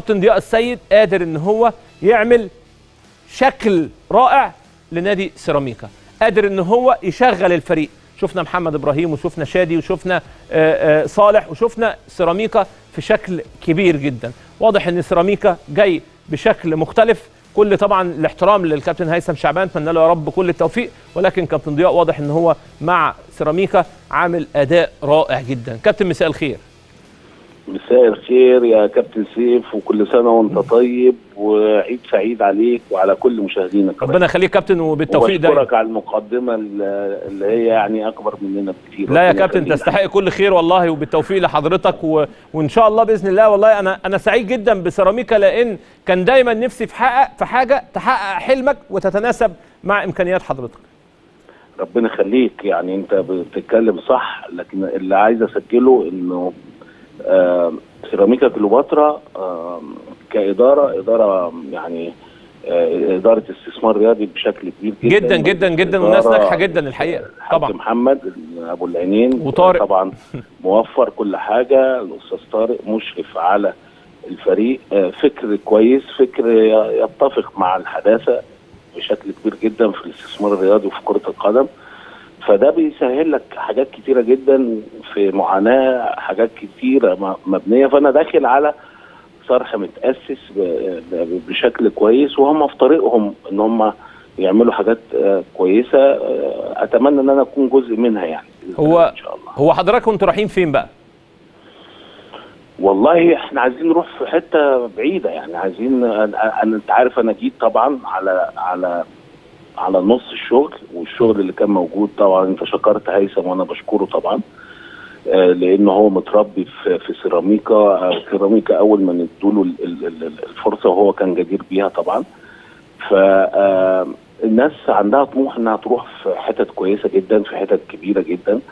كابتن ضياء السيد قادر ان هو يعمل شكل رائع لنادي سيراميكا قادر ان هو يشغل الفريق شفنا محمد ابراهيم وشفنا شادي وشفنا آه، آه، صالح وشفنا سيراميكا في شكل كبير جدا واضح ان سيراميكا جاي بشكل مختلف كل طبعا الاحترام للكابتن هيثم شعبان اتمنى له يا رب كل التوفيق ولكن كابتن ضياء واضح ان هو مع سيراميكا عامل اداء رائع جدا كابتن مساء الخير مساء الخير يا كابتن سيف وكل سنه وانت طيب وعيد سعيد عليك وعلى كل مشاهدينك ربنا يخليك كابتن وبالتوفيق دايما واشكرك على المقدمه اللي هي يعني اكبر مننا بكتير لا يا ربنا كابتن يخليك. تستحق كل خير والله وبالتوفيق لحضرتك و... وان شاء الله باذن الله والله انا انا سعيد جدا بسيراميكا لان كان دايما نفسي في حقق في حاجه تحقق حلمك وتتناسب مع امكانيات حضرتك ربنا يخليك يعني انت بتتكلم صح لكن اللي عايز اسجله انه آه، سيراميكا كليوباترا آه، كاداره اداره يعني آه، اداره استثمار رياضي بشكل كبير جدا جدا جدا جدا والناس إدارة ناجحه جدا الحقيقه الحاج طبعا محمد ابو العينين وطارق. طبعا موفر كل حاجه الاستاذ طارق مشرف على الفريق آه، فكر كويس فكر ي- يتفق مع الحداثه بشكل كبير جدا في الاستثمار الرياضي وفي كره القدم فده بيسهل لك حاجات كتيره جدا في معاناه حاجات كتيره م- مبنيه فانا داخل على صرح متاسس ب- ب- بشكل كويس وهم في طريقهم ان هم يعملوا حاجات آه، كويسه آه، اتمنى ان انا اكون جزء منها يعني بإذن هو- الله ان شاء الله هو حضرتك كنتوا رايحين فين بقى والله احنا عايزين نروح في حته بعيده يعني عايزين انا أنا- انت عارف انا جيت طبعا على على على نص الشغل والشغل اللي كان موجود طبعا انت شكرت هيثم وانا بشكره طبعا آه، لانه هو متربي في في سيراميكا آه، سيراميكا اول ما ندوله ال- ال- ال- الفرصه وهو كان جدير بيها طبعا فالناس عندها طموح انها تروح في حتت كويسه جدا في حتت كبيره جدا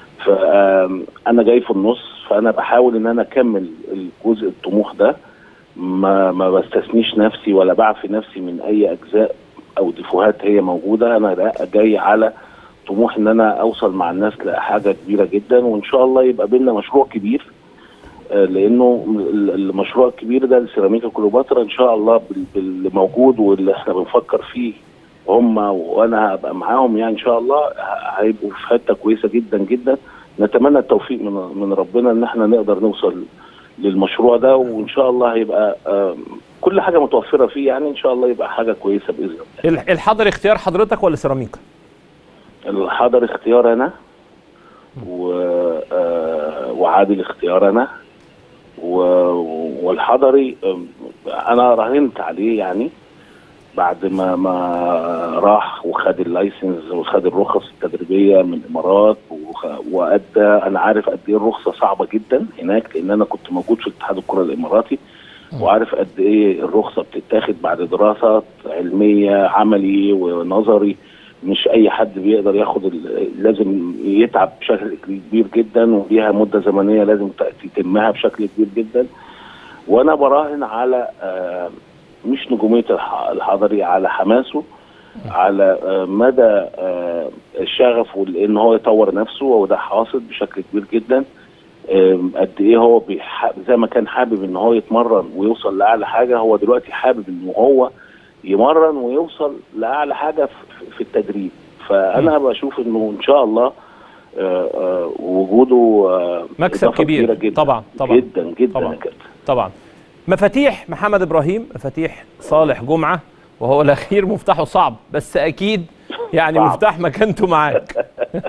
فانا جاي في النص فانا بحاول ان انا اكمل الجزء الطموح ده ما ما بستثنيش نفسي ولا بعفي نفسي من اي اجزاء او ديفوهات هي موجوده انا لا- جاي على طموح ان انا اوصل مع الناس لحاجه كبيره جدا وان شاء الله يبقى بينا مشروع كبير آه، لانه ال- المشروع الكبير ده لسيراميكا كليوباترا ان شاء الله بال- باللي موجود واللي احنا بنفكر فيه هم وانا هبقى معاهم يعني ان شاء الله ه- هيبقوا في حته كويسه جدا جدا نتمنى التوفيق من من ربنا ان احنا نقدر نوصل للمشروع ده وان شاء الله هيبقى آم، كل حاجه متوفره فيه يعني ان شاء الله يبقى حاجه كويسه باذن الله ال- الحضر اختيار حضرتك ولا سيراميكا الحضر اختيار انا و... آه، وعادل اختيار انا و... والحضري آم، انا راهنت عليه يعني بعد ما ما راح وخد اللايسنس وخد الرخص التدريبيه من الامارات وخ... وادى انا عارف قد ايه الرخصه صعبه جدا هناك لان انا كنت موجود في اتحاد الكره الاماراتي وعارف قد ايه الرخصه بتتاخد بعد دراسات علميه عملي ونظري مش اي حد بيقدر ياخد ال- لازم يتعب بشكل كبير جدا وليها مده زمنيه لازم ت- تتمها بشكل كبير جدا وانا براهن على آه، مش نجوميه الح- الحضري على حماسه على آه، مدى آه، شغفه لان هو يطور نفسه وده حاصل بشكل كبير جدا آم، قد ايه هو بيح... زي ما كان حابب ان هو يتمرن ويوصل لاعلى حاجه هو دلوقتي حابب ان هو يمرن ويوصل لاعلى حاجه في- في التدريب فانا بشوف انه ان شاء الله آه، آه، وجوده آه، مكسب إضافة كبير. كبيرة جدا طبعا، طبعا. جدا جدا طبعا. يا كابتن طبعا مفاتيح محمد ابراهيم مفاتيح صالح جمعه وهو الاخير مفتاحه صعب بس اكيد يعني صعب. مفتاح مكانته معاك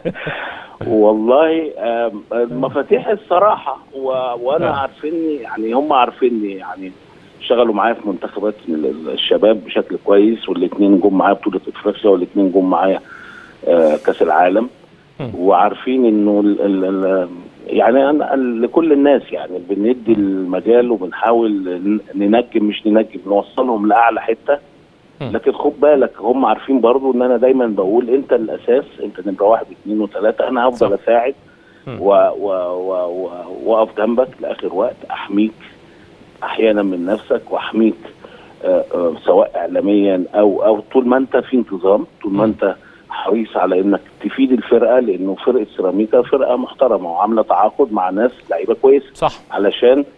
والله آم، مفاتيح الصراحه و... وانا آه. عارفيني يعني هم عارفيني يعني اشتغلوا معايا في منتخبات ال- الشباب بشكل كويس والاثنين جم معايا بطوله افريقيا والاثنين جم معايا آه، كاس العالم مم. وعارفين انه ال... ال... ال... يعني انا لكل الناس يعني بندي المجال وبنحاول ن- ننجم مش ننجم نوصلهم لاعلى حته مم. لكن خد بالك هم عارفين برضو ان انا دايما بقول انت الاساس انت نمره واحد واثنين وثلاثه انا هفضل صح. اساعد مم. و- و- و- و- واقف جنبك لاخر وقت احميك احيانا من نفسك واحميك آه، آه، سواء اعلاميا او او طول ما انت في انتظام طول ما مم. انت حريص على انك تفيد الفرقه لانه فرقه سيراميكا فرقه محترمه وعامله تعاقد مع ناس لعيبه كويسه صح علشان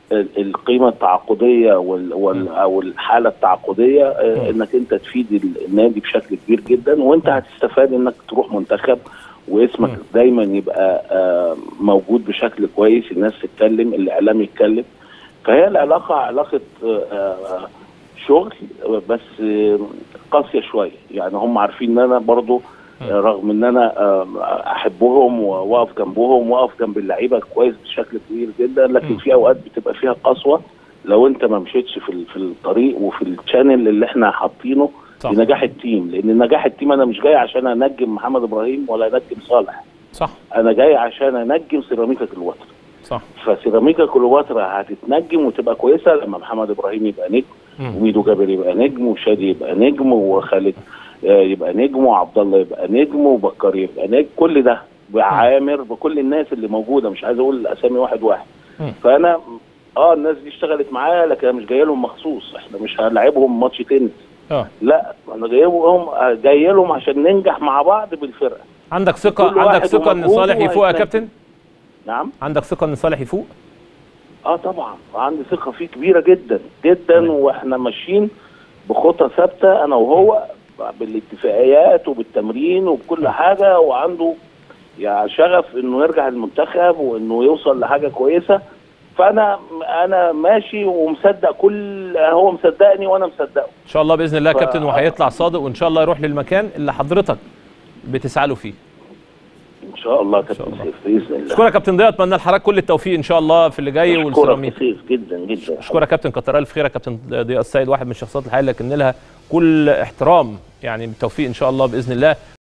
ال- القيمه التعاقديه وال وال او الحاله التعاقديه آه، انك انت تفيد ال- النادي بشكل كبير جدا وانت هتستفاد انك تروح منتخب واسمك مم. دايما يبقى آه، موجود بشكل كويس الناس تتكلم الاعلام يتكلم فهي العلاقه علاقه آه، آه، شغل آه، بس آه، قاسيه شويه يعني هم عارفين ان انا برضو آه، رغم ان انا آه، احبهم واقف جنبهم واقف جنب اللعيبه كويس بشكل كبير جدا لكن م. في اوقات بتبقى فيها قسوه لو انت ما مشيتش في ال- في الطريق وفي الشانل اللي احنا حاطينه صح. لنجاح التيم لان نجاح التيم انا مش جاي عشان انجم محمد ابراهيم ولا انجم صالح صح انا جاي عشان انجم سيراميكا كليوباترا صح فسيراميكا كليوباترا هتتنجم وتبقى كويسه لما محمد ابراهيم يبقى نجم مم. وميدو جابر يبقى نجم وشادي يبقى نجم وخالد آه، يبقى نجم وعبد الله يبقى نجم وبكر يبقى نجم كل ده وعامر بكل الناس اللي موجوده مش عايز اقول الاسامي واحد واحد مم. فانا اه الناس دي اشتغلت معايا لكن انا مش جاي لهم مخصوص احنا مش هنلعبهم ماتش تنس اه لا انا جايبهم جاي لهم عشان ننجح مع بعض بالفرقه عندك ثقه كل عندك واحد ثقه ان ومجهوده صالح يفوق يا وهيتنجم. كابتن نعم عندك ثقه ان صالح يفوق اه طبعا عندي ثقه فيه كبيره جدا جدا واحنا ماشيين بخطى ثابته انا وهو بالاتفاقيات وبالتمرين وبكل حاجه وعنده يعني شغف انه يرجع المنتخب وانه يوصل لحاجه كويسه فانا انا ماشي ومصدق كل هو مصدقني وانا مصدقه ان شاء الله باذن الله يا ف- كابتن وهيطلع صادق وان شاء الله يروح للمكان اللي حضرتك بتسعى له فيه ان شاء الله يا شاء كابتن الله. سيف باذن الله اشكرك يا كابتن ضياء اتمنى لحضرتك كل التوفيق ان شاء الله في اللي جاي اشكرك والسيراميكا يا سيف جدا جدا اشكرك يا كابتن كتر الف خير يا كابتن ضياء السيد واحد من الشخصيات الحقيقيه لكن لها كل احترام يعني بالتوفيق ان شاء الله باذن الله